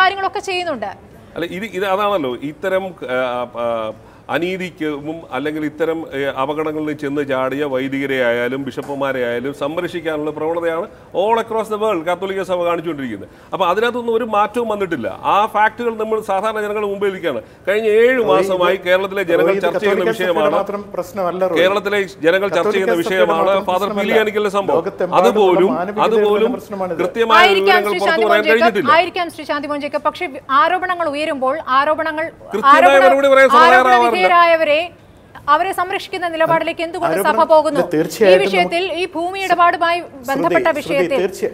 കാര്യങ്ങളൊക്കെ ചെയ്യുന്നുണ്ട് അല്ല ഇത് ഇത് അതാണല്ലോ ഇത്തരം ആ, ആ, അനീതിക്കും അല്ലെങ്കിൽ ഇത്തരം ഏ, അപകടങ്ങളിൽ ചെന്ന് ചാടിയ വൈദികരെ ആയാലും ബിഷപ്പുമാരെ ആയാലും സംരക്ഷിക്കാനുള്ള പ്രവണതയാണ് ഓൾ അക്രോസ് ദ വേൾഡ് കാത്തോലിക്ക സഭ കാണിച്ചുകൊണ്ടിരിക്കുന്നത് അപ്പോൾ അതിനകത്തൊന്നും ഒരു മാറ്റവും വന്നിട്ടില്ല ആ ഫാക്ടുകൾ നമ്മൾ സാധാരണ ജനങ്ങളുടെ മുമ്പിലിരിക്കുകയാണ് കഴിഞ്ഞ ഏഴ് മാസമായി കേരളത്തിലെ ജനങ്ങൾ ഇത് ചർച്ച ചെയ്യുന്ന കത്തോലിക്ക സഭയുടെ വിഷയമാണ് മാത്രം പ്രശ്നമല്ല റോയി. കേരളത്തിലെ ജനങ്ങൾ ചർച്ച ചെയ്യുന്ന കത്തോലിക്ക വിഷയമാണ് സഭയുടെ ഫാദർ മാത്രം പിലിയാനിക്കലിന്റെ സംഭവം ലോകത്തെമ്പാടുമുള്ള അതുപോലും മാനവികതയുടെ അതുപോലും പ്രശ്നമാണിത്. കൃത്യമായ ആയിരിക്കാം വിവരങ്ങൾ ശ്രീ പുറത്തു ശാന്തിമോൻ പറയാൻ ജേക്കബ് കഴിഞ്ഞിട്ടില്ല ആയിരിക്കാം ശ്രീ ശാന്തിമോൻ ജേക്കബ് പക്ഷെ ആരോപണങ്ങൾ ഉയരുമ്പോൾ ആരോപണങ്ങൾ കൃത്യമായ ആരോപണ- മറുപടി പറയാൻ സഭ ആരോപണ തയ്യാറാവാറില്ല. വിധേയരായവരെ അവരെ സംരക്ഷിക്കുന്ന നിലപാടിലേക്ക് എന്തുകൊണ്ട് സഭ ആരോപണം- പോകുന്നു ഇല്ല, തീർച്ചയായിട്ടും ഈ വിഷയത്തിൽ ഈ ഭൂമി ഇടപാടുമായി ബന്ധപ്പെട്ട ശ്രുതി, ശ്രുതി, വിഷയത്തിൽ തീർച്ചയായും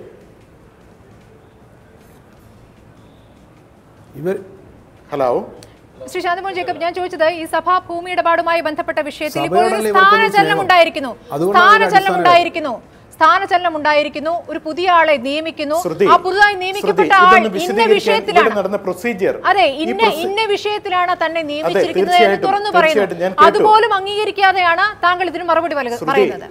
ഇവർ ഹലോ ശ്രീ ശാന്തിമോൻ ജേക്കബ് ഞാൻ ചോദിച്ചത് ഈ സഭാ ഭൂമി ഇടപാടുമായി ബന്ധപ്പെട്ട വിഷയത്തിൽ ഇപ്പോൾ ഒരു സഭയോടല്ലേ ഇവർക്കൊരു സ്ഥാനചലനം സ്നേഹം? ഉണ്ടായിരിക്കുന്നു അതുകൊണ്ടാണ് ഇതിന്റെ സ്ഥാനചലനം അടിസ്ഥാനം. ഉണ്ടായിരിക്കുന്നു സ്ഥാനചലനം ഉണ്ടായിരിക്കുന്നു ഒരു പുതിയ ആളെ നിയമിക്കുന്നു ശ്രുതി, ആ പുതുതായി ശ്രുതി, നിയമിക്കപ്പെട്ട ഇതൊന്ന് ആൾ ഇന്ന വിശദീകരിക്കാൻ ഇവിടെ വിഷയത്തിലാണ് നടന്ന പ്രൊസീജിയർ അതെ ഈ ഇന്ന പ്രൊസീ- ഇന്ന വിഷയത്തിലാണ് തന്നെ നിയമിച്ചിരിക്കുന്നത് എന്ന് തീർച്ചയായിട്ടും, തുറന്നു തീർച്ചയായിട്ടും ഞാൻ പറയുന്നു കേട്ടു. അതുപോലും അംഗീകരിക്കാതെയാണ് താങ്കൾ ഇതിന് മറുപടി നൽക- ശ്രുതി, പറയുന്നത്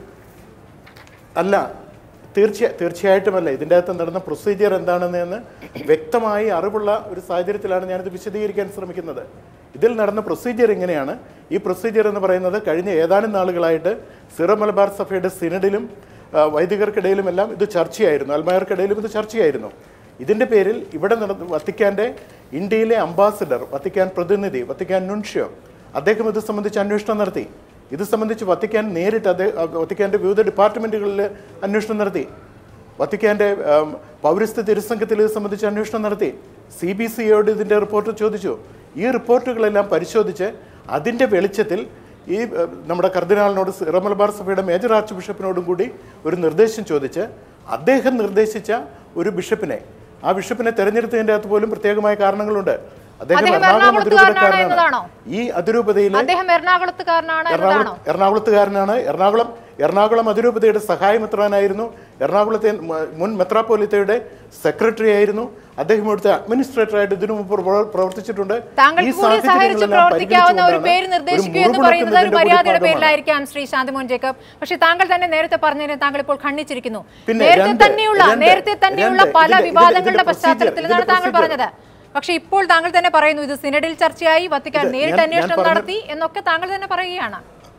അല്ല തീർച്ച തീർച്ചയായിട്ടുമല്ല ഇതിൻ്റെ അകത്ത് നടന്ന പ്രൊസീജിയർ എന്താണെന്ന് എന്ന് വ്യക്തമായി അറിവുള്ള ഒരു സാഹചര്യത്തിലാണ് ഞാനിത് വിശദീകരിക്കാൻ ശ്രമിക്കുന്നത് ഇതിൽ നടന്ന പ്രൊസീജിയർ ഇങ്ങനെയാണ് ഈ പ്രൊസീജിയർ എന്ന് പറയുന്നത് കഴിഞ്ഞ ഏതാനും നാളുകളായിട്ട് സിറോ മലബാർ സഭയുടെ സിനഡിലും ആ, വൈദികർക്കിടയിലും എല്ലാം ഇത് ചർച്ചയായിരുന്നു അൽമായർക്കിടയിലും ഇത് ചർച്ചയായിരുന്നു ഇതിൻ്റെ പേരിൽ ഇവിടെ നടന്ന വത്തിക്കാൻ്റെ ഇന്ത്യയിലെ അംബാസിഡർ വത്തിക്കാൻ പ്രതിനിധി വത്തിക്കാൻ നുൻഷ്യോ അദ്ദേഹം ഇത് സംബന്ധിച്ച് അന്വേഷണം നടത്തി ഇത് സംബന്ധിച്ച് വത്തിക്കാൻ നേരിട്ട് അദ്ദേഹം വത്തിക്കാൻ്റെ വിവിധ ഡിപ്പാർട്ട്മെൻറ്റുകളിൽ അന്വേഷണം നടത്തി വത്തിക്കാൻ്റെ ആം, പൗരസ്ത്യ തിരുസംഘത്തിൽ ഇത് സംബന്ധിച്ച് അന്വേഷണം നടത്തി സി ബി സിയോട് ഇതിൻ്റെ റിപ്പോർട്ട് ചോദിച്ചു ഈ റിപ്പോർട്ടുകളെല്ലാം പരിശോധിച്ച് അതിൻ്റെ വെളിച്ചത്തിൽ ഈ ഏഹ്, നമ്മുടെ കർദിനാളിനോട് സിറോ മലബാർ സഭയുടെ മേജർ ആർച്ച് ബിഷപ്പിനോടും കൂടി ഒരു നിർദ്ദേശം ചോദിച്ച് അദ്ദേഹം നിർദ്ദേശിച്ച ഒരു ബിഷപ്പിനെ ആ ബിഷപ്പിനെ തെരഞ്ഞെടുത്തതിൻ്റെ അകത്ത് പോലും പ്രത്യേകമായ കാരണങ്ങളുണ്ട് അദ്ദേഹം അദ്ദേഹം എറണാകുളം എറണാകുളത്തുകാരനാണ് എന്നതാണോ? അതിരൂപതക്കാരനാണ് ഈ അതിരൂപതയിലെ അദ്ദേഹം എറണാകുളത്തുകാരനാണ് എന്നതാണോ എറണാകുളം എറണാകുളത്തുകാരനാണ് എറണാകുളം എറണാകുളം അതിരൂപതയുടെ സഹായമെത്രാനായിരുന്നു എറണാകുളത്തെ മ- മുൻ മെത്രാപ്പോലിത്തയുടെ സെക്രട്ടറി ആയിരുന്നു അദ്ദേഹം ഇവിടുത്തെ അഡ്മിനിസ്ട്രേറ്ററായിട്ട് ഇതിനു മുമ്പ് പ്രവർ- പ്രവർത്തിച്ചിട്ടുണ്ട് താങ്കൾക്ക് ഈ കൂടി സഹകരിച്ച് സാഹചര്യങ്ങളെല്ലാം പ്രവർത്തിക്കാവുന്ന ഒരു പരിഗണിച്ചുകൊണ്ടാണ് പേര് നിർദ്ദേശിക്കൂ എന്ന് മുറുമുറുക്കുന്നതിന്റെ പറയുന്നത് ഒരു കൂടി മര്യാദയുടെ ഭാഗമാണ്. പേരിലായിരിക്കാം ശ്രീ ശാന്തിമോൻ ജേക്കബ് പക്ഷേ താങ്കൾ തന്നെ നേരത്തെ പറഞ്ഞതിനെ താങ്കൾ ഇപ്പോൾ ഖണ്ഡിച്ചിരിക്കുന്നു പിന്നെ നേരത്തെ രണ്ട്, തന്നെയുള്ള രണ്ട്, നേരത്തെ തന്നെയുള്ള രണ്ട്, പല ഇതിന്റെ- വിവാദങ്ങളുടെ ഇതിന്റെ പശ്ചാത്തലത്തിൽ procedure, നിന്നാണ് താങ്കൾ ഇതിന്റെ പറഞ്ഞത് പക്ഷേ ഇപ്പോൾ താങ്കൾ തന്നെ പറയുന്നു ഇത് സിനഡിൽ ചർച്ചയായി വത്തിക്കാൻ ഇത് നേരിട്ട് ഞാൻ- ഞാൻ അന്വേഷണം പറഞ്ഞ- നടത്തി എന്നൊക്കെ താങ്കൾ തന്നെ പറയുകയാണ്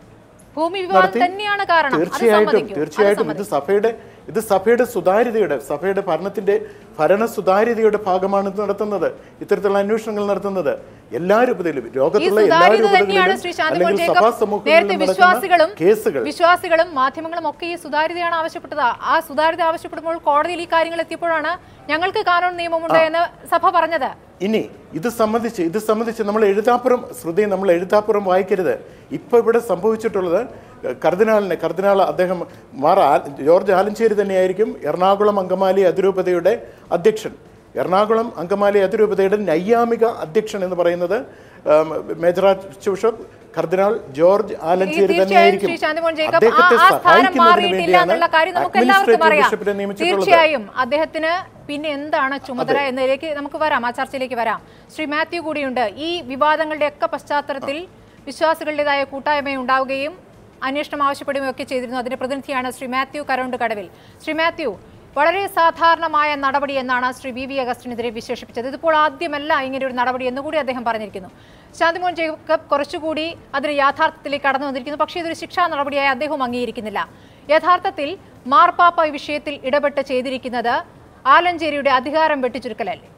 ഭൂമി വിവാദം നടത്തി. തന്നെയാണ് കാരണം അത് തീർച്ചയായിട്ടും സമ്മതിക്കൂ. അത് തീർച്ചയായിട്ടും ഇത് സമ്മതിക്കൂ. സഭയുടെ ഇത് സഭയുടെ സുതാര്യതയുടെ സഭയുടെ ഭരണത്തിന്റെ ഭരണ സുതാര്യതയുടെ ഭാഗമാണ് ഇത് നടത്തുന്നത് ഇത്തരത്തിലുള്ള അന്വേഷണങ്ങൾ നടത്തുന്നത് എല്ലാ രൂപതയിലും ഈ ലോകത്തുള്ള എല്ലാ സുതാര്യത തന്നെയാണ് രൂപതകളിലും ശ്രീ ശാന്തിമോൻ അല്ലെങ്കിൽ സഭാ ജേക്കബ് നേരത്തെ സമൂഹങ്ങളിലും വിശ്വാസികളും നടക്കുന്ന കേസുകൾ വിശ്വാസികളും മാധ്യമങ്ങളും ഒക്കെ ഈ സുതാര്യതയാണ് ആവശ്യപ്പെട്ടത് ആ സുതാര്യത ആവശ്യപ്പെടുമ്പോൾ കോടതിയിൽ ഈ കാര്യങ്ങൾ എത്തിയപ്പോഴാണ് ഞങ്ങൾക്ക് കാനൂൺ നിയമമുണ്ട് എന്ന് സഭ പറഞ്ഞത് ഇനി ഇത് സംബന്ധിച്ച് ഇത് സംബന്ധിച്ച് നമ്മൾ എഴുതാപ്പുറം ശ്രുതി നമ്മൾ എഴുതാപ്പുറം വായിക്കരുത് ഇപ്പോൾ ഇവിടെ സംഭവിച്ചിട്ടുള്ളത് കർദിനാളിനെ കർദിനാൾ അദ്ദേഹം മാർ ആ- ജോർജ് ആലഞ്ചേരി തന്നെയായിരിക്കും എറണാകുളം അങ്കമാലി അതിരൂപതയുടെ അധ്യക്ഷൻ എറണാകുളം അങ്കമാലി അതിരൂപതയുടെ നൈയാമിക അധ്യക്ഷൻ എന്ന് പറയുന്നത് ആം, മേജർ ആർച്ച് ബിഷപ്പ് കർദിനാൾ ജോർജ് ഈ ആലഞ്ചേരി തീർച്ചയായും തന്നെയായിരിക്കും ശ്രീ ശാന്തിമോൻ ജേക്കബ് ആ അദ്ദേഹത്തെ ആ സ്ഥാനം സഹായിക്കുന്നതിന് മാറിയിട്ടില്ല വേണ്ടിയാണ് എന്നുള്ള കാര്യം നമുക്ക് എല്ലാവർക്കും അഡ്മിനിസ്ട്രേറ്റീവ് അറിയാം ബിഷപ്പിനെ നിയമിച്ചിട്ടുള്ളത് തീർച്ചയായും അദ്ദേഹത്തിന് പിന്നെ എന്താണ് ചുമതല എന്നതിലേക്ക് നമുക്ക് വരാം ആ ചർച്ചയിലേക്ക് വരാം ശ്രീ മാത്യു കൂടിയുണ്ട് ഈ വിവാദങ്ങളുടെ ഒക്കെ പശ്ചാത്തലത്തിൽ വിശ്വാസികളുടേതായ കൂട്ടായ്മ ഉണ്ടാവുകയും അന്വേഷണം ആവശ്യപ്പെടുകയും ഒക്കെ ചെയ്തിരുന്നു അതിന്റെ പ്രതിനിധിയാണ് ശ്രീ മാത്യു കരൗണ്ട് കടവിൽ ശ്രീ മാത്യു വളരെ സാധാരണമായ നടപടി എന്നാണ് ശ്രീ വി വി അഗസ്റ്റിനെതിരെ വിശേഷിപ്പിച്ചത് ഇതിപ്പോൾ ആദ്യമല്ല ഇങ്ങനെ ഒരു നടപടി എന്നുകൂടി അദ്ദേഹം പറഞ്ഞിരിക്കുന്നു ശാന്തിമോൻ ജേക്കബ് കുറച്ചുകൂടി അതിന് യാഥാർത്ഥ്യത്തിലേക്ക് കടന്നു വന്നിരിക്കുന്നു പക്ഷേ ഇതൊരു ശിക്ഷാ നടപടിയായി അദ്ദേഹം അംഗീകരിക്കുന്നില്ല യഥാർത്ഥത്തിൽ മാർപ്പാപ്പ ഈ വിഷയത്തിൽ ഇടപെട്ട് ചെയ്തിരിക്കുന്നത് ആലഞ്ചേരിയുടെ അധികാരം വെട്ടിച്ചുരുക്കലല്ലേ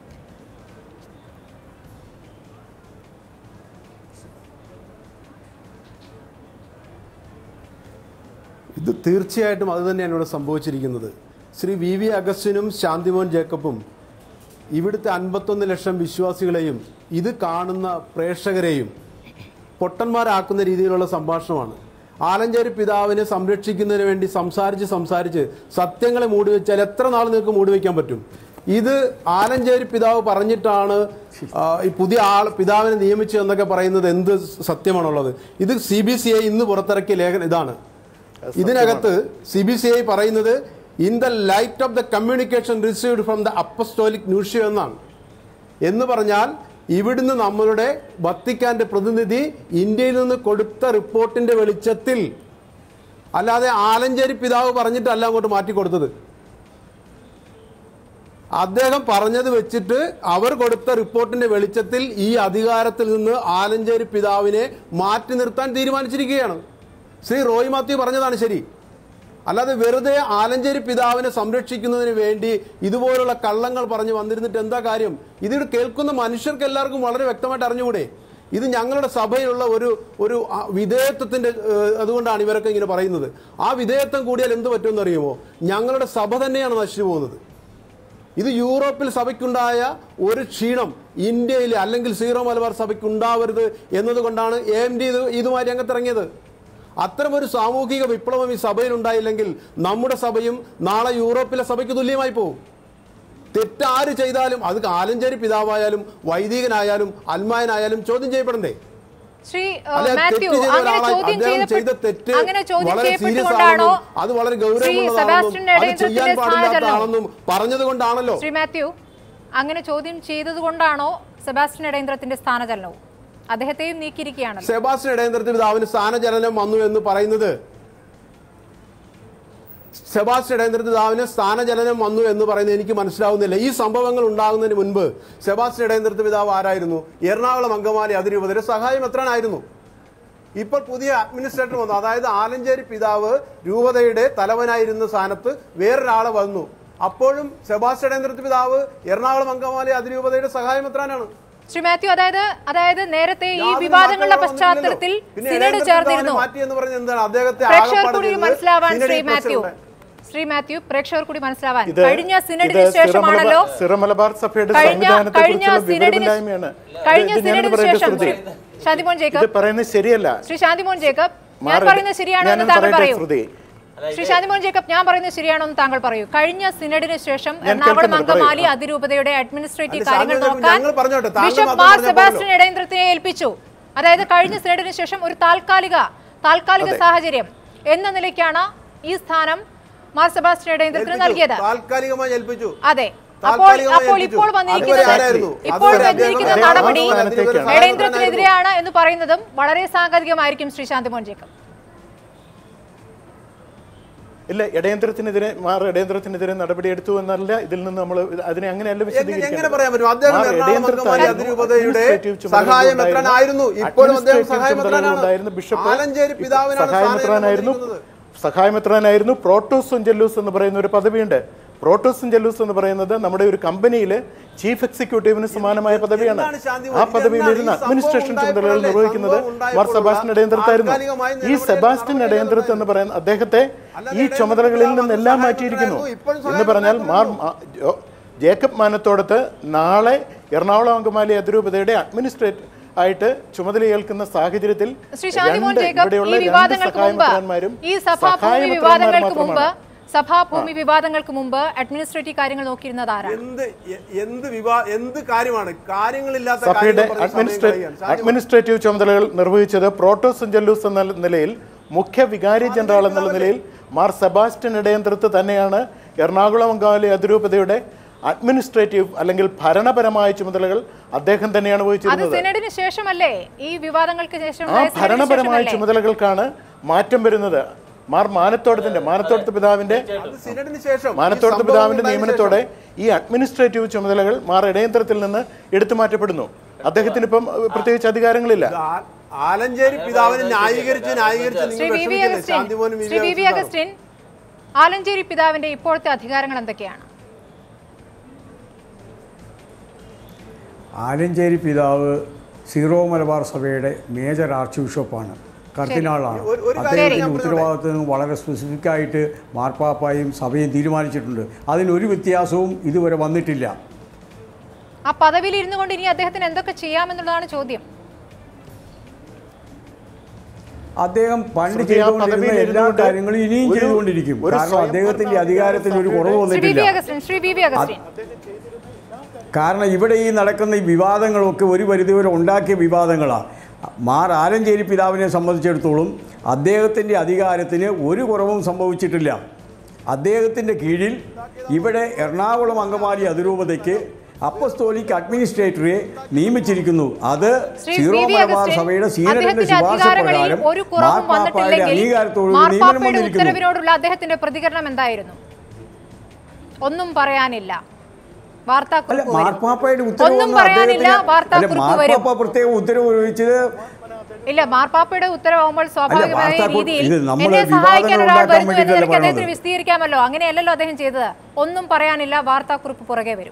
ഇത് തീർച്ചയായിട്ടും അത് തന്നെയാണ് ഇവിടെ സംഭവിച്ചിരിക്കുന്നത് ശ്രീ വി വി അഗസ്റ്റിനും ശാന്തിമോൻ ജേക്കബും ഇവിടുത്തെ അൻപത്തൊന്ന് ലക്ഷം വിശ്വാസികളെയും ഇത് കാണുന്ന പ്രേക്ഷകരെയും പൊട്ടന്മാരാക്കുന്ന രീതിയിലുള്ള സംഭാഷണമാണ് ആലഞ്ചേരി പിതാവിനെ സംരക്ഷിക്കുന്നതിന് വേണ്ടി സംസാരിച്ച് സംസാരിച്ച് സത്യങ്ങളെ മൂടി വെച്ചാൽ എത്ര നാൾ നിങ്ങൾക്ക് മൂടി വയ്ക്കാൻ പറ്റും ഇത് ആലഞ്ചേരി പിതാവ് പറഞ്ഞിട്ടാണ് ആ, ഈ പുതിയ ആൾ പിതാവിനെ നിയമിച്ചതെന്നൊക്കെ പറയുന്നത് എന്ത് സത്യമാണുള്ളത് ഇത് സി ബി സി ഐ ഇന്ന് പുറത്തിറക്കിയ ലേഖനം ഇതാണ് ഇതിനകത്ത് സി ബി സി ഐ പറയുന്നത് in the light of the communication received from the apostolic nuncio എന്നാണ് എന്ന് പറഞ്ഞാൽ ഇവിടുന്ന് നമ്മളുടെ വത്തിക്കാന്റെ പ്രതിനിധി ഇന്ത്യയിൽ നിന്ന് കൊടുത്ത റിപ്പോർട്ടിന്റെ വെളിച്ചത്തിൽ അല്ലാതെ ആലഞ്ചേരി പിതാവ് പറഞ്ഞിട്ടല്ല അങ്ങോട്ട് മാറ്റി കൊടുത്തത് അദ്ദേഹം പറഞ്ഞത് വെച്ചിട്ട് അവർ കൊടുത്ത റിപ്പോർട്ടിന്റെ വെളിച്ചത്തിൽ ഈ അധികാരത്തിൽ നിന്ന് ആലഞ്ചേരി പിതാവിനെ മാറ്റി നിർത്താൻ തീരുമാനിച്ചിരിക്കുകയാണ് ശ്രീ റോയ് മാത്യു പറഞ്ഞതാണ് ശരി അല്ലാതെ വെറുതെ ആലഞ്ചേരി പിതാവിനെ സംരക്ഷിക്കുന്നതിന് വേണ്ടി ഇതുപോലുള്ള കള്ളങ്ങൾ പറഞ്ഞു വന്നിരുന്നിട്ട് എന്താ കാര്യം ഇത് കേൾക്കുന്ന മനുഷ്യർക്ക് എല്ലാവർക്കും വളരെ വ്യക്തമായിട്ട് അറിഞ്ഞുകൂടെ ഇത് ഞങ്ങളുടെ സഭയിലുള്ള ഒരു ഒരു ആ, വിധേയത്വത്തിന്റെ ഏഹ്, അതുകൊണ്ടാണ് ഇവരൊക്കെ ഇങ്ങനെ പറയുന്നത് ആ വിധേയത്വം കൂടിയാൽ എന്ത് പറ്റുമെന്ന് അറിയുമോ ഞങ്ങളുടെ സഭ തന്നെയാണ് നശിച്ചു പോകുന്നത് ഇത് യൂറോപ്പിൽ സഭയ്ക്കുണ്ടായ ഒരു ക്ഷീണം ഇന്ത്യയിൽ അല്ലെങ്കിൽ സീറോ മലബാർ സഭയ്ക്ക് ഉണ്ടാവരുത് എന്നതുകൊണ്ടാണ് എ എം ഡി ഇത് ഇതുമായി രംഗത്തിറങ്ങിയത് അത്തരം ഒരു സാമൂഹിക വിപ്ലവം ഈ സഭയിൽ ഉണ്ടായില്ലെങ്കിൽ നമ്മുടെ സഭയും നാളെ യൂറോപ്പിലെ സഭയ്ക്ക് തുല്യമായി പോകും തെറ്റാര് ചെയ്താലും അത് ആലഞ്ചേരി പിതാവായാലും വൈദികനായാലും അൽമായനായാലും ചോദ്യം ചെയ്യപ്പെടണ്ടേ ശ്രീ ഏഹ്, അല്ലെ, മാത്യു തെറ്റ് ചെയ്ത അങ്ങനെ ഒരാളെ ചോദ്യം അദ്ദേഹം ചെയ്ത ചെയ്യപ്പെട്ട തെറ്റ് അങ്ങനെ ചോദ്യം വളരെ serious ചെയ്യപ്പെട്ടുകൊണ്ടാണോ ആണെന്നും, അത് വളരെ ശ്രീ ഗൗരവമുള്ളതാണെന്നും സെബാസ്റ്റ്യൻ അത് ചെയ്യാൻ ഇടയന്ത്രത്തിന്റെ പാടില്ലാത്ത സ്ഥാനചലനം ആണെന്നും പറഞ്ഞത് കൊണ്ടാണല്ലോ ശ്രീ മാത്യു അങ്ങനെ ചോദ്യം ചെയ്തതുകൊണ്ടാണോ സെബാസ്റ്റ്യൻ ഇടയന്ത്രത്തിന്റെ സ്ഥാനചലനവും അദ്ദേഹത്തെയും നീക്കിയിരിക്കുകയാണല്ലോ സെബാസ്റ്റ്യൻ ഇടയന്ത്രത്തിൽ പിതാവിന് സ്ഥാനചലനം വന്നു എന്ന് പറയുന്നത് സെബാസ്റ്റ്യൻ ഇടയന്ത്രത്തിൽ പിതാവിന് സ്ഥാനചലനം വന്നു എന്ന് പറയുന്നത് എനിക്ക് മനസ്സിലാവുന്നില്ല ഈ സംഭവങ്ങൾ ഉണ്ടാകുന്നതിന് മുൻപ് സെബാസ്റ്റ്യൻ ഇടയന്ത്രത്തിൽ പിതാവ് ആരായിരുന്നു എറണാകുളം അങ്കമാലി അതിരൂപതയുടെ സഹായം എത്രാനായിരുന്നു ഇപ്പോൾ പുതിയ അഡ്മിനിസ്ട്രേറ്റർ വന്നു അതായത് ആലഞ്ചേരി പിതാവ് രൂപതയുടെ തലവനായിരുന്ന സ്ഥാനത്ത് വേറൊരാളെ വന്നു അപ്പോഴും സെബാസ്റ്റ്യൻ ഇടയന്ത്രത്തിൽ പിതാവ് എറണാകുളം അങ്കമാലി അതിരൂപതയുടെ സഹായം എത്രാനാണ് ശ്രീ മാത്യു അതായത് അതായത് നേരത്തെ ഈ യാതൊരു വിവാദങ്ങളുടെ മാറ്റങ്ങളും പശ്ചാത്തലത്തിൽ വന്നില്ലല്ലോ. പിന്നെ സിനഡ് ഇടയന്ത്രത്തിൽ ചേർന്നിരുന്നു പിതാവിനെ മാറ്റി എന്ന് പറഞ്ഞത് എന്താണ് അദ്ദേഹത്തെ പ്രേക്ഷകർ ആകപ്പാടെ കൂടി ചെയ്തത് മനസ്സിലാവാൻ സിനഡിൽ ശ്രീ മാത്യു പ്രശ്നമുണ്ട്. ശ്രീ മാത്യു പ്രേക്ഷകർ കൂടി മനസ്സിലാവാൻ ഇത് കഴിഞ്ഞ ഇത് സിനഡിന് ശേഷമാണല്ലോ സിറമലബാർ- സിറമലബാർ സഭയുടെ കഴിഞ്ഞ സംവിധാനത്തെ കഴിഞ്ഞ കുറിച്ചുള്ള സിനഡിന് വിവരമില്ലായ്മയാണ് കഴിഞ്ഞ ഇത് ഞാനിത് സിനഡിന് പറയട്ടെ ശേഷം ശ്രുതി ശാന്തിമോൻ ഇത് ജേക്കബ് പറയുന്നത് ശരിയല്ല ശ്രീ ശാന്തിമോൻ ജേക്കബ് ഞാൻ മാറി- പറയുന്നത് ശരിയാണോ എന്ന് ഞാനൊന്ന് താങ്കൾ പറയട്ടെ പറയൂ ശ്രുതി ശ്രീ ശാന്തിമോൻ ജേക്കബ് ഞാൻ പറയുന്നത് ശരിയാണോ എന്ന് താങ്കൾ പറയൂ കഴിഞ്ഞ സിനഡിന് ശേഷം ഞാൻ എറണാകുളം കേൾക്കുന്നുണ്ട്, അങ്കമാലി പറയൂ. അതിരൂപതയുടെ അഡ്മിനിസ്ട്രേറ്റീവ് അല്ല, കാര്യങ്ങൾ ശാന്തി നോക്കാൻ ഞങ്ങൾ പറഞ്ഞോട്ടെ, താങ്കൾ ബിഷപ്പ് മാത്രം മാർ പറഞ്ഞാൽ സെബാസ്റ്റ്യൻ ഇടയന്ത്രത്തിനെ ഏൽപ്പിച്ചു അതായത് കഴിഞ്ഞ സിനഡിന് ശേഷം ഒരു താൽക്കാലിക താൽക്കാലിക അതെ. സാഹചര്യം എന്ന നിലയ്ക്കാണ് ഈ സ്ഥാനം മാർ സെബാസ്റ്റ്യൻ ഇടയന്ത്രത്തിന് ഏൽപ്പിച്ചു. നൽകിയത് താൽക്കാലികമായി ഏൽപ്പിച്ചു അതെ അപ്പോൾ താൽക്കാലികമായി അപ്പോൾ ഏൽപ്പിച്ചു. ഇപ്പോൾ അതുവരെ വന്നിരിക്കുന്നത് ആരായിരുന്നു? ഇപ്പോൾ അതുവരെ വന്നിരിക്കുന്ന അദ്ദേഹം നടപടി ആ സ്ഥാനത്തേക്കാണ്. ഇടയന്ത്രത്തിനെതിരെയാണ് എന്ന് പറയുന്നതും വളരെ സാങ്കേതികമായിരിക്കും ശ്രീ ശാന്തിമോൻ ജേക്കബ് ഇല്ല ഇടയന്ത്രത്തിനെതിരെ മാർ ഇടയന്ത്രത്തിനെതിരെ നടപടിയെടുത്തു എന്നല്ല ഇതിൽ നിന്ന് നമ്മൾ അതിനെ അങ്ങനെയല്ല എങ്ങനെ എങ്ങനെ പറയാൻ പറ്റും അദ്ദേഹം മാർ എറണാകുളം ഇടയന്ത്രത്തായിരുന്നു. അങ്കമാലി അതിരൂപതയുടെ അഡ്മിനിസ്ട്രേറ്റീവ് ചുമതലകൾ സഹായം ഉണ്ടായിരുന്ന- എത്രനായിരുന്നു ഇപ്പോഴും അദ്ദേഹം അഡ്മിനിസ്ട്രേറ്റീവ് സഹായം ചുമതലകൾ ഉണ്ടായിരുന്ന എത്രനാണ് ബിഷപ്പ് ആലഞ്ചേരി പിതാവിനാണ് സഹായമെത്രാനായിരുന്നു സഹായമെത്രാനായിരുന്നു പ്രോട്ടോസും ജെല്ലൂസ് എന്ന് പറയുന്ന ഒരു പദവിയുണ്ട് പ്രോട്ടോസും ജെല്ലൂസ് എന്ന് പറയുന്നത് നമ്മുടെ ഒരു കമ്പനിയിൽ ചീഫ് എക്സിക്യൂട്ടീവിന് സമാനമായ പദവിയാണ് എന്താണ് ശാന്തി ആ പദവിയിലിരുന്ന് എന്താണ് ഈ അഡ്മിനിസ്ട്രേഷൻ സംഭവം ചുമതലകൾ ഉണ്ടായപ്പോഴല്ലേ? നിർവഹിക്കുന്നത് സംഭവം മാർ ഉണ്ടായപ്പോഴുള്ള സെബാസ്റ്റ്യൻ ഇടയന്ത്രത്തായിരുന്നു താൽക്കാലികമായി ഈ നിലവിലെ സെബാസ്റ്റ്യൻ നടപടികൾ ഇടയന്ത്രത്ത് എന്ന് പറയുന്ന അദ്ദേഹത്തെ അല്ലാതെ ഈ ചുമതലകളിൽ ഇടയന്ത്രത്തിൽ നിന്നെല്ലാം സഹായം മാറ്റിയിരിക്കുന്നു ഉണ്ടായിരുന്നു. ഇപ്പോഴും എന്ന് സഹായം പറഞ്ഞാൽ മാർ മാ- ജോ- ജേക്കബ് മാനത്തോടത്ത് നാളെ എറണാകുളം അങ്കമാലി അതിരൂപതയുടെ അഡ്മിനിസ്ട്രേറ്റ് ആയിട്ട് ചുമതലയേൽക്കുന്ന സാഹചര്യത്തിൽ ശ്രീ ശാന്തിമോൻ രണ്ട് ജേക്കബ് ഇവിടെയുള്ള ഈ രണ്ട് വിവാദങ്ങൾക്ക് മുമ്പ് സഹായമെത്രാന്മാരും ഈ സഭാഭൂമി സഹായമെത്രാന്മാർ വിവാദങ്ങൾക്ക് മുമ്പ് മാത്രമാണ്. സഭാഭൂമി വിവാദങ്ങൾക്ക് മുമ്പ് അഡ്മിനിസ്ട്രേറ്റീവ് കാര്യങ്ങൾ നോക്കിയിരുന്നത് ആരാണ് എന്ത് എ- എന്ത് വിവാ എന്ത് കാര്യമാണ് കാര്യങ്ങളില്ലാത്ത സഭയുടെ കാര്യങ്ങൾ പറഞ്ഞ് സമയം അഡ്മിനിസ്ട്രേറ്റ് കളയുകയാണ്. ഷാജി അഡ്മിനിസ്ട്രേറ്റീവ് ചുമതലകൾ നിർവഹിച്ചത് പ്രോട്ടോസ് ജെല്ലൂസ് എന്ന നിലയിൽ മുഖ്യ വികാരി ജനറൽ എന്നുള്ള നിലയിൽ മാർ സെബാസ്റ്റ്യൻ ഇടയന്ത്രത്ത് തന്നെയാണ് എറണാകുളം അങ്കാലി അതിരൂപതയുടെ അഡ്മിനിസ്ട്രേറ്റീവ് അല്ലെങ്കിൽ ഭരണപരമായ ചുമതലകൾ അദ്ദേഹം തന്നെയാണ് അത് വഹിച്ചിരുന്നത് സിനഡിന് ശേഷമല്ലേ ഈ വിവാദങ്ങൾക്ക് ശേഷം ആ ഉണ്ടായ സിനഡിന് ഭരണപരമായ ശേഷമല്ലേ? ചുമതലകൾക്കാണ് മാറ്റം വരുന്നത് മാർ മാനത്തോടത്തിന്റെ മാനത്തോടത്ത് പിതാവിന്റെ അത് സിനഡിന് ശേഷം ഈ മാനത്തോടത്ത് സംഭവം പിതാവിന്റെ ഉണ്ടായതിനു നിയമനത്തോടെ ഈ അഡ്മിനിസ്ട്രേറ്റീവ് ചുമതലകൾ മാർ ഇടയന്ത്രത്തിൽ നിന്ന് എടുത്തു മാറ്റപ്പെടുന്നു അദ്ദേഹത്തിന് ഇപ്പം ഏഹ്, പ്രത്യേകിച്ച് അധികാരങ്ങളില്ല ശേഷം ആ- ആലഞ്ചേരി പിതാവിനെ ന്യായീകരിച്ച് ന്യായീകരിച്ച് ശ്രീ നിങ്ങൾ വി വി വിഷമിക്കില്ലേ? അഗസ്റ്റിൻ ശാന്തിമോനും V V Shri V V അഗസ്റ്റിനും. അഗസ്റ്റിൻ ആലഞ്ചേരി പിതാവിന്റെ ഇപ്പോഴത്തെ അധികാരങ്ങൾ എന്തൊക്കെയാണ് ആലഞ്ചേരി പിതാവ് സീറോ മലബാർ സഭയുടെ മേജർ ആർച്ച് ബിഷപ്പാണ് കർദിനാളാണ് ഒരു- ഒരു കാര്യം അദ്ദേഹത്തിൻ്റെ ഞാൻ ഉത്തരവാദിത്വം വളരെ സ്പെസിഫിക് ആയിട്ട് മാർപ്പാപ്പായും സഭയും തീരുമാനിച്ചിട്ടുണ്ട് അതിനൊരു വ്യത്യാസവും ഇതുവരെ വന്നിട്ടില്ല ആ പദവിയിൽ ഇരുന്നു കൊണ്ട് ഇനി അദ്ദേഹത്തിന് എന്തൊക്കെ ചെയ്യാമെന്നുള്ളതാണ് ചോദ്യം അദ്ദേഹം പണ്ട് ശ്രുതി, ആ ചെയ്തുകൊണ്ടിരുന്ന പദവിയിൽ എല്ലാ ഇരുന്നുകൊണ്ട് കാര്യങ്ങളും ഇനിയും ഒരു- ചെയ്തുകൊണ്ടിരിക്കും ഒരു കാരണം സ്വയം അദ്ദേഹത്തിന്റെ ഭരണ അധികാരത്തിൽ ഒരു കുറവ് ശ്രീ വി വി വന്നിട്ടില്ല Augustine Shri V V Augustine കാരണം ഇവിടെ ഈ നടക്കുന്ന ഈ വിവാദങ്ങളൊക്കെ ഒരു പരിധിവരെ ഉണ്ടാക്കിയ വിവാദങ്ങളാണ് മാർ ആലഞ്ചേരി പിതാവിനെ സംബന്ധിച്ചിടത്തോളം അദ്ദേഹത്തിൻ്റെ അധികാരത്തിന് ഒരു കുറവും സംഭവിച്ചിട്ടില്ല അദ്ദേഹത്തിൻ്റെ കീഴിൽ ഇവിടെ എറണാകുളം അങ്കമാലി അതിരൂപതയ്ക്ക് അപ്പസ്തോലിക് അഡ്മിനിസ്ട്രേറ്ററെ നിയമിച്ചിരിക്കുന്നു അത് Shri Syro V V Malabar Augustine സഭയുടെ സീനഡിന്റെ അദ്ദേഹത്തിന്റെ ശുപാർശ അധികാരങ്ങളിൽ പ്രകാരം ഒരു കുറവും മാർപ്പാപ്പയുടെ വന്നിട്ടില്ലെങ്കിൽ അംഗീകാരത്തോട് നിയമനം മാർപ്പാപ്പയുടെ വന്നിരിക്കുന്നു ഉത്തരവിനോടുള്ള അദ്ദേഹത്തിന്റെ പ്രതികരണം എന്തായിരുന്നു ഒന്നും പറയാനില്ല അല്ല വാർത്താക്കുറിപ്പ് വരും മാർപ്പാപ്പയുടെ ഉത്തരവ് ഒന്നും വന്ന് പറയാനില്ല അദ്ദേഹത്തിന് അല്ല വാർത്താക്കുറിപ്പ് വരും മാർപ്പാപ്പ പ്രത്യേക ഉത്തരവ് ഒഴിച്ചത് ഇല്ല മാർപ്പാപ്പയുടെ ഉത്തരവാകുമ്പോൾ സ്വാഭാവികമായ വാർത്താക്കുറിപ്പ് രീതിയിൽ ഇത് നമ്മള് എന്നെ സഹായിക്കാൻ വിവാദങ്ങൾ ഒരാൾ ഉണ്ടാക്കാൻ വരുന്നു എന്ന് വേണ്ടിയിട്ടല്ലേ നിലയ്ക്ക് അദ്ദേഹത്തിന് പറയുന്നത്. വിശദീകരിക്കാമല്ലോ അങ്ങനെയല്ലല്ലോ അദ്ദേഹം ചെയ്തത് ഒന്നും പറയാനില്ല വാർത്താക്കുറിപ്പ് പുറകെ വരും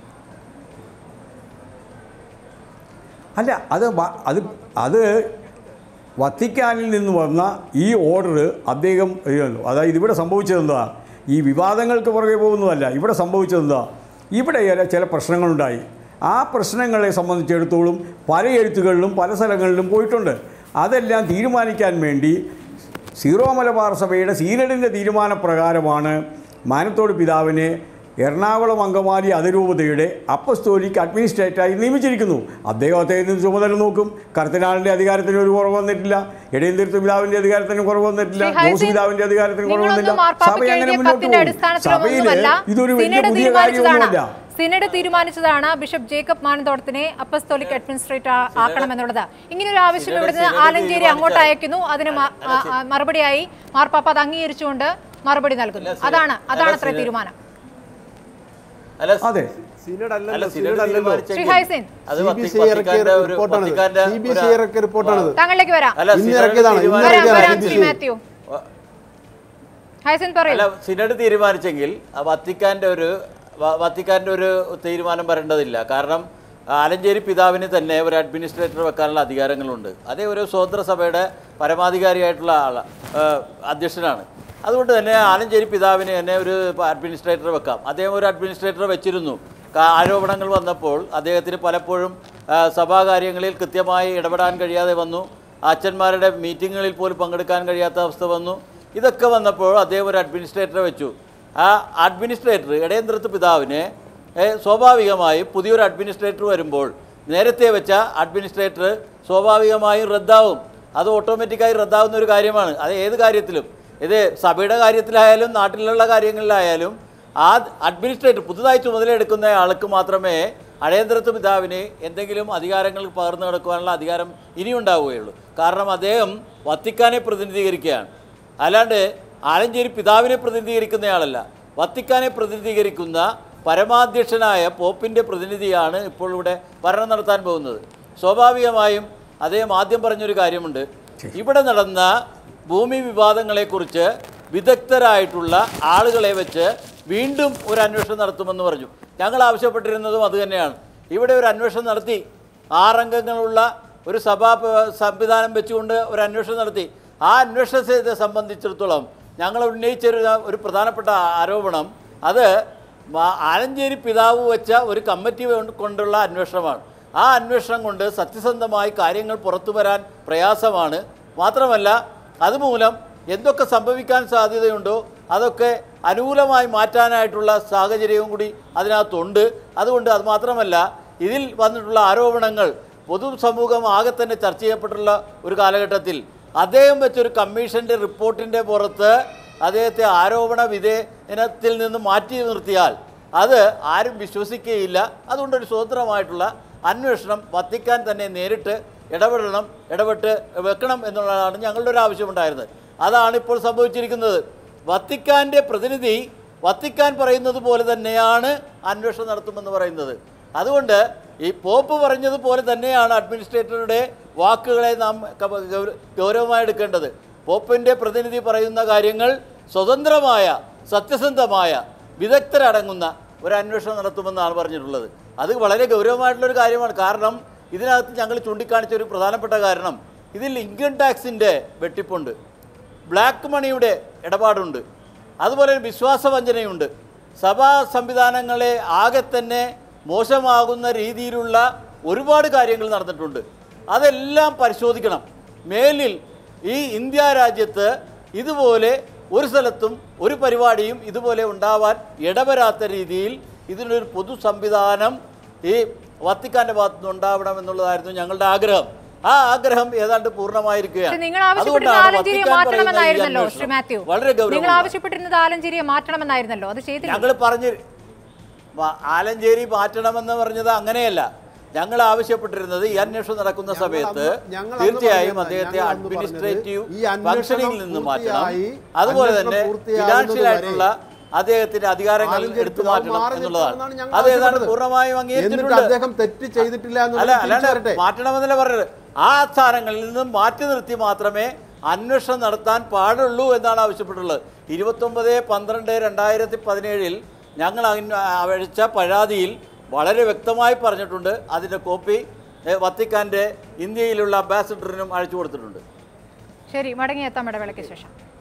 അല്ല അത് വ- അത് അത് വത്തിക്കാനിൽ നിന്ന് വന്ന ഈ ഓർഡർ അദ്ദേഹം ചെയ്യുന്നു അതായത് ഇവിടെ സംഭവിച്ചതെന്താ ഈ വിവാദങ്ങൾക്ക് പുറകെ പോകുന്നതല്ല ഇവിടെ സംഭവിച്ചതെന്താ ഇവിടെ ചില- ചില പ്രശ്നങ്ങളുണ്ടായി ആ പ്രശ്നങ്ങളെ സംബന്ധിച്ചിടത്തോളം പല എഴുത്തുകളിലും പല സ്ഥലങ്ങളിലും പോയിട്ടുണ്ട് അതെല്ലാം തീരുമാനിക്കാൻ വേണ്ടി സീറോ മലബാർ സഭയുടെ സീനഡിൻ്റെ തീരുമാനപ്രകാരമാണ് മാനത്തോട് പിതാവിനെ എറണാകുളം അങ്കമാലി അതിരൂപതയുടെ അപ്പസ്തോലിക് അഡ്മിനിസ്ട്രേറ്ററായി നിയമിച്ചിരിക്കുന്നു അദ്ദേഹം അദ്ദേഹത്തിന് ചുമതല നോക്കും കർത്തനാളിൻ്റെ അധികാരത്തിന് ഒരു കുറവ് വന്നിട്ടില്ല ഇടയന്തിരുത്ത് പിതാവിൻ്റെ അധികാരത്തിന് കുറവ് വന്നിട്ടില്ല ശ്രീ ഹൈസിൻ, ജോസ് പിതാവിൻ്റെ അധികാരത്തിന് കുറവ് വന്നില്ല നിങ്ങളൊന്നും മാർപ്പാപ്പയ്ക്ക് സഭ അങ്ങനെ എഴുതിയ മുന്നോട്ട് കത്തിന്റെ പോകും അടിസ്ഥാനത്തിലൊന്നുമല്ല സഭയിൽ ഇതൊരു വലിയ സിനഡ് പുതിയ തീരുമാനിച്ചതാണ് കാര്യമൊന്നുമല്ല സിനഡ് തീരുമാനിച്ചതാണ് ബിഷപ്പ് ജേക്കബ് മാനന്തോടത്തിനെ അപ്പസ്തോലിക് അഡ്മിനിസ്ട്രേറ്റർ ആക്കണമെന്നുള്ളത് ഇങ്ങനെ ഒരു ആവശ്യം സിനഡ് ഇവിടുന്ന് സിനഡ് ആലഞ്ചേരി അങ്ങോട്ട് തീരുമാനിച്ചാൽ- അയക്കുന്നു അതിന് മ- ആ- ആ മറുപടിയായി മാർപ്പാപ്പ അത് അംഗീകരിച്ചുകൊണ്ട് മറുപടി നൽകുന്നു അല്ല, സിനഡ്- അതാണ് അതാണ് അല്ല, അത്ര സിനഡ് തീരുമാനം അല്ല അതെ സിനഡ് അല്ല അല്ലല്ലോ സിനഡ് സിനഡ് അല്ലല്ലോ തീരുമാനിച്ചെങ്കിൽ ശ്രീ ഹൈസിൻ. അത് സി ബി വത്തി- സി ഇറക്കിയ വത്തിക്കാന്റെ ഒരു റിപ്പോർട്ടാണ് വത്തിക്കാന്റെ സി ബി ഒരു- സി ഇറക്കിയ റിപ്പോർട്ടാണത് താങ്കളിലേക്ക് വരാം അല്ല ഇന്ന് സിനഡ് ഇറക്കിയതാണ്, ഇന്ന് തീരുമാനിച്ച- വരാം ഇറക്കിയതാണ് വരാം C Shri B C. Mathew ഹൈസൻ പറയൂ അല്ല സിനഡ് തീരുമാനിച്ചെങ്കിൽ ആ വത്തിക്കാന്റെ ഒരു വ- വത്തിക്കാന്റെ ഒരു തീരുമാനം വരേണ്ടതില്ല കാരണം ആലഞ്ചേരി പിതാവിന് തന്നെ ഒരു അഡ്മിനിസ്ട്രേറ്റർ വെക്കാനുള്ള അധികാരങ്ങളുണ്ട് അതേ ഒരു സ്വതന്ത്ര സഭയുടെ പരമാധികാരിയായിട്ടുള്ള ആൾ അധ്യക്ഷനാണ് അതുകൊണ്ട് തന്നെ ആലഞ്ചേരി പിതാവിന് തന്നെ ഒരു അഡ്മിനിസ്ട്രേറ്റർ വെക്കാം അദ്ദേഹം ഒരു അഡ്മിനിസ്ട്രേറ്റർ വെച്ചിരുന്നു കാ- ആരോപണങ്ങൾ വന്നപ്പോൾ അദ്ദേഹത്തിന് പലപ്പോഴും ആ, സഭാകാര്യങ്ങളിൽ കൃത്യമായി ഇടപെടാൻ കഴിയാതെ വന്നു അച്ഛന്മാരുടെ മീറ്റിങ്ങുകളിൽ പോലും പങ്കെടുക്കാൻ കഴിയാത്ത അവസ്ഥ വന്നു ഇതൊക്കെ വന്നപ്പോൾ അദ്ദേഹം ഒരു അഡ്മിനിസ്ട്രേറ്ററെ വെച്ചു ആ അഡ്മിനിസ്ട്രേറ്റർ ഇടയന്ത്രത്ത് പിതാവിനെ ഏ, സ്വാഭാവികമായി പുതിയൊരു അഡ്മിനിസ്ട്രേറ്റർ വരുമ്പോൾ നേരത്തെ വെച്ച അഡ്മിനിസ്ട്രേറ്റർ സ്വാഭാവികമായും റദ്ദാവും അത് ഓട്ടോമാറ്റിക്കായി റദ്ദാവുന്ന ഒരു കാര്യമാണ് അത് ഏത് കാര്യത്തിലും ഇത് സഭയുടെ കാര്യത്തിലായാലും നാട്ടിലുള്ള കാര്യങ്ങളിലായാലും ആ അഡ്മിനിസ്ട്രേറ്റർ പുതുതായി ചുമതലയെടുക്കുന്ന ആൾക്ക് മാത്രമേ അടയന്ത്രത്ത് പിതാവിന് എന്തെങ്കിലും അധികാരങ്ങൾ പകർന്നു കിടക്കുവാനുള്ള അധികാരം ഇനിയുണ്ടാവുകയുള്ളൂ കാരണം അദ്ദേഹം വത്തിക്കാനെ പ്രതിനിധീകരിക്കുകയാണ് അല്ലാണ്ട് ആലഞ്ചേരി പിതാവിനെ പ്രതിനിധീകരിക്കുന്നയാളല്ല വത്തിക്കാനെ പ്രതിനിധീകരിക്കുന്ന പരമാധ്യക്ഷനായ പോപ്പിൻ്റെ പ്രതിനിധിയാണ് ഇപ്പോൾ ഇവിടെ ഭരണം നടത്താൻ പോകുന്നത് സ്വാഭാവികമായും അദ്ദേഹം ആദ്യം പറഞ്ഞൊരു കാര്യമുണ്ട് ഇവിടെ നടന്ന ഭൂമി വിവാദങ്ങളെക്കുറിച്ച് വിദഗ്ധരായിട്ടുള്ള ആളുകളെ വെച്ച് വീണ്ടും ഒരു അന്വേഷണം നടത്തുമെന്ന് പറഞ്ഞു ഞങ്ങൾ ആവശ്യപ്പെട്ടിരുന്നതും അതുതന്നെയാണ് ഇവിടെ ഒരു അന്വേഷണം നടത്തി ആറംഗങ്ങളുള്ള ഒരു സഭാ പ- സംവിധാനം വെച്ചുകൊണ്ട് ഒരു അന്വേഷണം നടത്തി ആ അന്വേഷണത്തെ സംബന്ധിച്ചിടത്തോളം ഞങ്ങൾ ഉന്നയിച്ച ഒരു ഒരു പ്രധാനപ്പെട്ട ആരോപണം അത് മാ- ആലഞ്ചേരി പിതാവ് വെച്ച ഒരു കമ്മിറ്റി കൊണ്ട് കൊണ്ടുള്ള അന്വേഷണമാണ് ആ അന്വേഷണം കൊണ്ട് സത്യസന്ധമായി കാര്യങ്ങൾ പുറത്തു വരാൻ പ്രയാസമാണ് മാത്രമല്ല അതുമൂലം എന്തൊക്കെ സംഭവിക്കാൻ സാധ്യതയുണ്ടോ അതൊക്കെ അനുകൂലമായി മാറ്റാനായിട്ടുള്ള സാഹചര്യവും കൂടി അതിനകത്തുണ്ട് അതുകൊണ്ട് അത് മാത്രമല്ല ഇതിൽ വന്നിട്ടുള്ള ആരോപണങ്ങൾ പൊതുസമൂഹം ആകെ തന്നെ ചർച്ച ചെയ്യപ്പെട്ടുള്ള ഒരു കാലഘട്ടത്തിൽ അദ്ദേഹം വെച്ചൊരു കമ്മീഷൻ്റെ റിപ്പോർട്ടിൻ്റെ പുറത്ത് അദ്ദേഹത്തെ ആരോപണ വിധേയനത്തിൽ നിന്ന് മാറ്റി നിർത്തിയാൽ അത് ആരും വിശ്വസിക്കുകയില്ല അതുകൊണ്ടൊരു സ്വതന്ത്രമായിട്ടുള്ള അന്വേഷണം വത്തിക്കാൻ തന്നെ നേരിട്ട് ഇടപെടണം ഇടപെട്ട് വെക്കണം എന്നുള്ളതാണ് ഞങ്ങളുടെ ഒരു ആവശ്യമുണ്ടായിരുന്നത് അതാണ് ഇപ്പോൾ സംഭവിച്ചിരിക്കുന്നത് വത്തിക്കാൻ്റെ പ്രതിനിധി വത്തിക്കാൻ പറയുന്നത് പോലെ തന്നെയാണ് അന്വേഷണം നടത്തുമെന്ന് പറയുന്നത് അതുകൊണ്ട് ഈ പോപ്പ് പറഞ്ഞതുപോലെ തന്നെയാണ് അഡ്മിനിസ്ട്രേറ്ററുടെ വാക്കുകളെ നാം ക- ഗൗര- ഗൗരവമായി എടുക്കേണ്ടത് പോപ്പിൻ്റെ പ്രതിനിധി പറയുന്ന കാര്യങ്ങൾ സ്വതന്ത്രമായ സത്യസന്ധമായ വിദഗ്ധരടങ്ങുന്ന ഒരു അന്വേഷണം നടത്തുമെന്നാണ് പറഞ്ഞിട്ടുള്ളത് അത് വളരെ ഗൗരവമായിട്ടുള്ളൊരു കാര്യമാണ് കാരണം ഇതിനകത്ത് ഞങ്ങൾ ചൂണ്ടിക്കാണിച്ച ഒരു പ്രധാനപ്പെട്ട കാരണം ഇതിൽ ഇൻകം ടാക്സിൻ്റെ വെട്ടിപ്പുണ്ട് ബ്ലാക്ക് മണിയുടെ ഇടപാടുണ്ട് അതുപോലെ വിശ്വാസവഞ്ചനയുണ്ട് സഭാ സംവിധാനങ്ങളെ ആകെ തന്നെ മോശമാകുന്ന രീതിയിലുള്ള ഒരുപാട് കാര്യങ്ങൾ നടന്നിട്ടുണ്ട് അതെല്ലാം പരിശോധിക്കണം മേലിൽ ഈ ഇന്ത്യ രാജ്യത്ത് ഇതുപോലെ ഒരു സ്ഥലത്തും ഒരു പരിപാടിയും ഇതുപോലെ ഉണ്ടാവാൻ ഇടവരാത്ത രീതിയിൽ ഇതിനൊരു പൊതു സംവിധാനം ഈ വത്തിക്കാൻ്റെ ഭാഗത്തു നിന്ന് ഉണ്ടാവണം എന്നുള്ളതായിരുന്നു ഞങ്ങളുടെ ആഗ്രഹം ആ ആഗ്രഹം ഏതാണ്ട് പൂർണ്ണമായിരിക്കുകയാണ് പക്ഷേ നിങ്ങൾ ആവശ്യപ്പെട്ടിരുന്നത് അതുകൊണ്ടാണ് ആലഞ്ചേരിയെ വത്തിക്കാൻ പറയുന്ന ഈ മാറ്റണമെന്നായിരുന്നല്ലോ അന്വേഷണം ശ്രീ മാത്യു വളരെ നിങ്ങൾ ഗൗരവം ആവശ്യപ്പെട്ടിരുന്നത് ആലഞ്ചേരിയെ മാറ്റണമെന്നായിരുന്നല്ലോ അത് ചെയ്തില്ല ഞങ്ങൾ പറഞ്ഞ് വ- ആലഞ്ചേരി മാറ്റണമെന്ന് പറഞ്ഞത് അങ്ങനെയല്ല ഞങ്ങൾ ആവശ്യപ്പെട്ടിരുന്നത് ഈ അന്വേഷണം നടക്കുന്ന ഞങ്ങൾ സമയത്ത് അന്ന് ഞങ്ങൾ അന്ന് തീർച്ചയായും പറഞ്ഞത് അദ്ദേഹത്തെ ഞങ്ങൾ അന്ന് അഡ്മിനിസ്ട്രേറ്റീവ് പറഞ്ഞത് ഈ അന്വേഷണം ഫംഗ്ഷനിങ്ങിൽ നിന്ന് മാറ്റണം പൂർത്തിയായി- അതുപോലെ അന്വേഷണം തന്നെ പൂർത്തിയാകുന്നത് ഫിനാൻഷ്യൽ ആയിട്ടുള്ള അദ്ദേഹത്തിന്റെ അധികാരങ്ങൾ ആലഞ്ചേരി എടുത്തു പിതാവ് മാറ്റണം മാറി എന്നുള്ളതാണ് നിൽക്കണമെന്നാണ് ഞങ്ങൾ അത് ഏതാണ്ട് ആവശ്യപ്പെട്ടത്. പൂർണ്ണമായും എന്നിട്ട് അംഗീകരിച്ചിട്ടുണ്ട് അദ്ദേഹം തെറ്റ് ചെയ്തിട്ടില്ല അല്ല എന്നുള്ളത് അല്ലാണ്ട് തിരിച്ചറിയട്ടെ മാറ്റണമെന്നല്ല പറഞ്ഞത് ആ സ്ഥാനങ്ങളിൽ നിന്നും മാറ്റി നിർത്തി മാത്രമേ അന്വേഷണം നടത്താൻ പാടുള്ളൂ എന്നാണ് ആവശ്യപ്പെട്ടുള്ളത് ഇരുപത്തൊമ്പത് പന്ത്രണ്ട് രണ്ടായിരത്തി പതിനേഴിൽ ഞങ്ങൾ അന്വ- അയച്ച പരാതിയിൽ വളരെ വ്യക്തമായി പറഞ്ഞിട്ടുണ്ട് അതിൻ്റെ കോപ്പി ഏ, വത്തിക്കാൻ്റെ ഇന്ത്യയിലുള്ള അംബാസിഡറിനും അയച്ചു കൊടുത്തിട്ടുണ്ട് ശരി മടങ്ങിയെത്താം ഇടവേളയ്ക്ക് ശേഷം